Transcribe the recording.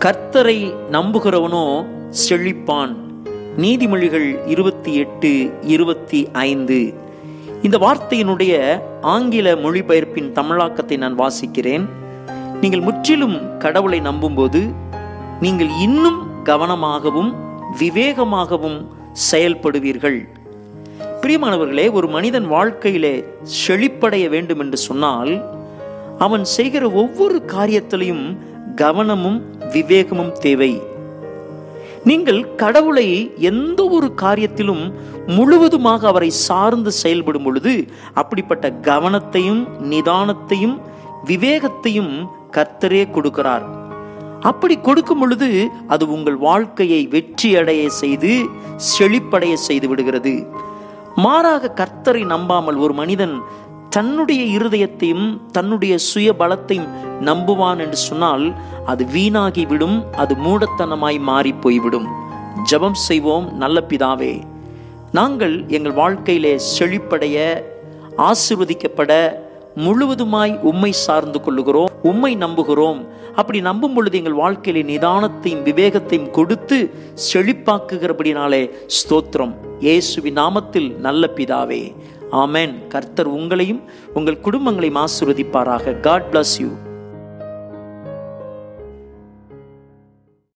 கர்த்தரை நம்புகிறவனோ செழிப்பான் நீதிமொழிகள் இருபத்தி எட்டு இருபத்தி ஐந்து இந்த வார்த்தையினுடைய ஆங்கில மொழிபெயர்ப்பின் தமிழாக்கத்தை நான் வாசிக்கிறேன் நீங்கள் முற்றிலும் கடவுளை நம்பும்போது நீங்கள் இன்னும் கவனமாகவும் விவேகமாகவும் செயல்படுவீர்கள் பிரியமானவர்களே ஒரு மனிதன் வாழ்க்கையிலே செழிப்படைய வேண்டும் என்று சொன்னால் அவன் செய்கிற ஒவ்வொரு காரியத்திலையும் கவனமும் விவேகமும் தேவை நீங்கள் கடவுளை எந்த ஒரு காரியத்திலும் முழுவதுமாக அவரை சார்ந்து செயல்படும் பொழுது அப்படிப்பட்ட கவனத்தையும் நிதானத்தையும் விவேகத்தையும் கர்த்தரே கொடுக்கிறார் அப்படி கொடுக்கும் பொழுது அது உங்கள் வாழ்க்கையை வெற்றி அடைய செய்து செழிப்படைய செய்து விடுகிறது மாறாக கர்த்தரை நம்பாமல் ஒரு மனிதன் தன்னுடைய இருதயத்தையும் தன்னுடைய சுய பலத்தையும் நம்புவான் என்று சொன்னால் அது வீணாகி விடும் அது மூடத்தனமாய் மாறி போய்விடும் ஜெபம் செய்வோம் நல்ல பிதாவே நாங்கள் எங்கள் வாழ்க்கையிலே செழிப்படைய ஆசிர்வதிக்கப்பட முழுவதுமாய் உம்மை சார்ந்து கொள்ளுகிறோம் உம்மை நம்புகிறோம் அப்படி நம்பும் பொழுது எங்கள் வாழ்க்கையிலே நிதானத்தையும் விவேகத்தையும் கொடுத்து செழிப்பாக்குகிறபடினாலே ஸ்தோத்திரம் இயேசுவின் நாமத்தில் நல்ல பிதாவே ஆமென் கர்த்தர் உங்களையும் உங்கள் குடும்பங்களையும் ஆசிர்வதிப்பாராக காட் bless யூ